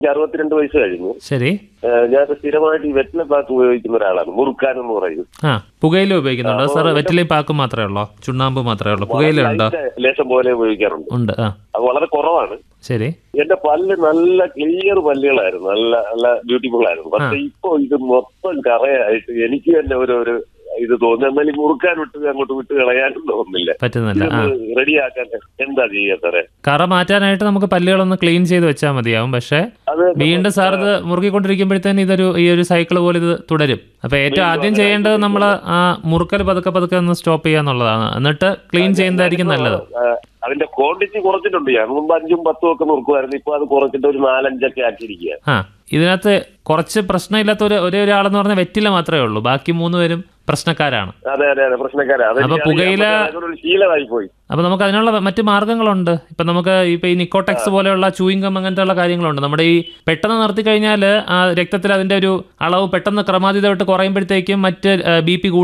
എനിക്ക് അറുപത്തിരണ്ട് വയസ്സ് കഴിഞ്ഞു ശരി ഏഹ് ഞാൻ സ്ഥിരമായിട്ട് ഈ വെറ്റില പാക്ക് ഉപയോഗിക്കുന്ന ഒരാളാണ് മുറുക്കാൻ എന്ന് പറയും ആ പുകയില ഉപയോഗിക്കുന്നുണ്ടോ സാർ വെറ്റിലയും പാക്കും മാത്രമേ ഉള്ളോ ചുണ്ണാമ്പ് മാത്രമേ ഉള്ളൂ പുകയില ഉണ്ടോ ലൈറ്റ് ലേശം പോലെ ഉപയോഗിക്കാറുണ്ട് ഉണ്ട് ആ അത് വളരെ കുറവാണ് ശരി എന്റെ പല്ല് നല്ല ക്ലിയർ പല്ലുകളായിരുന്നു നല്ല നല്ല ബ്യൂട്ടിഫുൾ ആയിരുന്നു പക്ഷെ ഇപ്പൊ ഇത് മൊത്തം കറയായിട്ട് എനിക്ക് തന്നെ ഒരു ഒരു ഇത് തോന്നുന്നു എന്നാൽ ഈ മുറുക്കാൻ വിട്ട് അങ്ങോട്ട് വിട്ട് കളയാനും തോന്നുന്നില്ല പറ്റുന്നില്ല ആ റെഡിയാക്കാൻ എന്താ ചെയ്യാ സാറേ കറ മാറ്റാനായിട്ട് നമുക്ക് പല്ലുകളൊന്ന് ക്ലീൻ ചെയ്ത് വെച്ചാൽ മതിയാവും പക്ഷേ അത് വീണ്ടും സാർ ഇത് മുറുകിക്കൊണ്ടിരിക്കുമ്പോഴത്തേന് ഇതൊരു ഈ ഒരു സൈക്കിൾ പോലെ ഇത് തുടരും അപ്പൊ ഏറ്റവും ആദ്യം ചെയ്യേണ്ടത് നമ്മൾ ആ മുറുക്കൽ പതുക്കെ പതുക്കെ ഒന്ന് സ്റ്റോപ്പ് ചെയ്യാന്നുള്ളതാണ് എന്നിട്ട് ക്ലീൻ ചെയ്യുന്നതായിരിക്കും നല്ലത് ആ, അതിന്റെ ക്വാണ്ടിറ്റി കുറച്ചിട്ടുണ്ട് ഞാൻ മുമ്പ് അഞ്ചും പത്തും ഒക്കെ നോക്കുമായിരുന്നു ഇപ്പൊ അത് കുറച്ചിട്ട് ഒരു നാലഞ്ചൊക്കെ ആക്കിയിരിക്കുക ആ ഇതിനകത്ത് കുറച്ച് പ്രശ്നമില്ലാത്ത ഒരു ഒരേ ഒരാളെന്ന് പറഞ്ഞാൽ വെറ്റില മാത്രമേ ഉള്ളൂ ബാക്കി മൂന്ന് പേരും പ്രശ്നക്കാരാണ് അതെ അതെ അതെ പ്രശ്നക്കാരാ അത് അപ്പൊ എനിക്കറിയാം. പുകയില- പക്ഷേ അതൊരു ശീലമായി പോയി അപ്പോൾ നമുക്ക് അതിനുള്ള മറ്റ് മാർഗ്ഗങ്ങളുണ്ട് ഇപ്പം നമുക്ക് ഇപ്പോൾ ഈ നിക്കോടെക്സ് പോലെയുള്ള ചൂയിങ്കം അങ്ങനത്തെ ഉള്ള കാര്യങ്ങളുണ്ട് നമ്മുടെ ഈ പെട്ടെന്ന് നിർത്തി കഴിഞ്ഞാൽ ആ രക്തത്തിൽ അതിൻ്റെ ഒരു അളവ് പെട്ടെന്ന് ക്രമാതീതമായിട്ട് കുറയുമ്പോഴത്തേക്കും മറ്റ് ബി പി